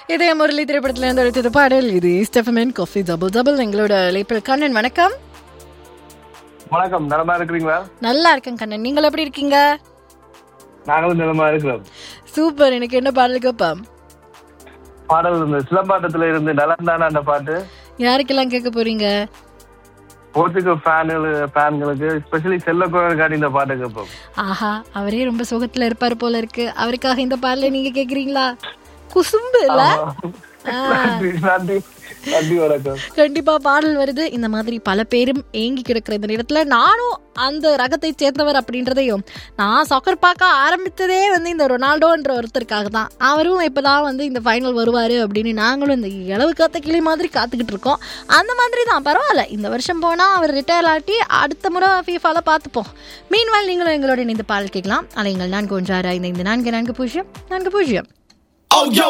இதே முரளி திரைப்படத்துல இருந்து எடுத்தது பாடல் இது ஸ்டெஃபமென் காஃபி டபுள் டபுள் எங்களோட லேப்பிள் கண்ணன் வணக்கம் வணக்கம் நலமா இருக்கிறீங்களா நல்லா இருக்கேன் கண்ணன் நீங்கள் எப்படி இருக்கீங்க நாங்களும் நலமா இருக்கிறோம் சூப்பர் எனக்கு என்ன பாடல் கேட்பாம் பாடல் இந்த சிலம்பாட்டத்துல இருந்து நலம் தானே அந்த பாட்டு யாருக்கெல்லாம் கேட்க போறீங்க போர்ச்சுகல் ஃபேனுகள் ஃபேன்களுக்கு ஸ்பெஷலி செல்லக்கோயிலுக்காண்டி இந்த பாட்டை கேட்போம் ஆஹா அவரே ரொம்ப சுகத்துல இருப்பாரு போல இருக்கு அவருக்காக இந்த பாடலை நீங்க கேக்குறீங்களா குசும்பு இல்ல நன்றி நன்றி நன்றி வணக்கம் கண்டிப்பா பாடல் வருது இந்த மாதிரி பல பேரும் ஏங்கி கிடக்கிற இந்த நேரத்துல நானும் அந்த ரகத்தை சேர்ந்தவர் அப்படின்றதையும் நான் சாக்கர் பார்க்க ஆரம்பித்ததே வந்து இந்த ரொனால்டோன்ற ஒருத்தருக்காக தான் அவரும் இப்பதான் வந்து இந்த ஃபைனல் வருவாரு அப்படின்னு நாங்களும் இந்த இளவு காத்த கிளி மாதிரி காத்துக்கிட்டு இருக்கோம் அந்த மாதிரி தான் பரவாயில்ல இந்த வருஷம் போனா அவர் ரிட்டையர் ஆட்டி அடுத்த முறை ஃபீஃபால பார்த்துப்போம் மீன்வால் நீங்களும் எங்களோட இணைந்து பாடல் கேட்கலாம் அலைங்கள் நான்கு ஒன்றாறு ஐந்து ஐந்து நான்கு நான்கு பூஜ்ஜியம் நான்கு பூஜ்ஜியம் Oh, yo,